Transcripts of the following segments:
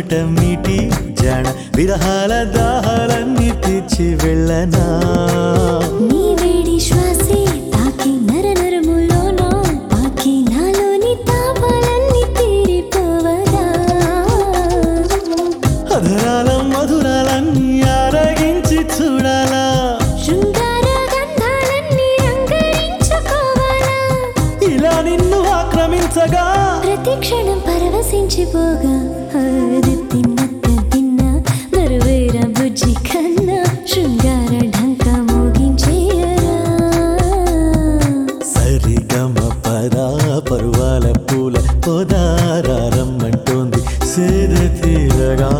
మీటి జాణ విరహాల దాహాలన్నీ తీర్చి వెళ్ళనా నీ వేడి శ్వాసే తాకి నర నరములోన పాకి నాలోని తాపాలన్నీ తీరిపోవగా అధరాల మధురాలన్నీ ఆరగించి చూడాలా శృంగార గంధాలన్నీ రంగరించుకోవాలా ఇలా నిన్ను ఆక్రమించగా ప్రతి క్షణం పరవశించిపోగా అది తిన్నట్ట తిన్న మరువేర బుజ్జి కన్నా శృంగార ఢంక మోగించేయరా సరిగమ పదా పరువాల పూల పొదారమ్మంటోంది సేద తీరగా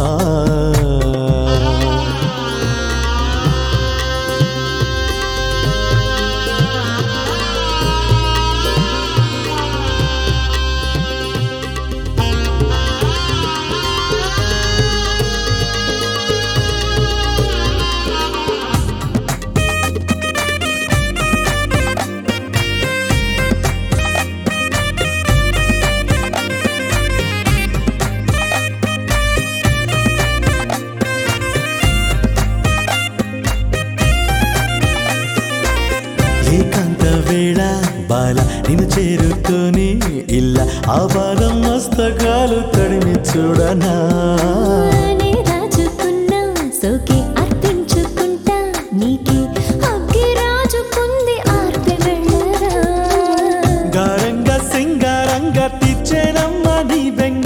ఏకాంత వేళ బాల నిన్ను చేరుకొని ఇల్ల ఆ బాలం మస్తకాలు తడిమి చూడనా నే రాజుకున్నా సోకే అర్పించుకుంటా నీకే అగ్గి రాజుకుంది ఆర్పి వెళ్ళరా గారంగా సింగారంగా తీర్చేనమ్మ నీ బెంగ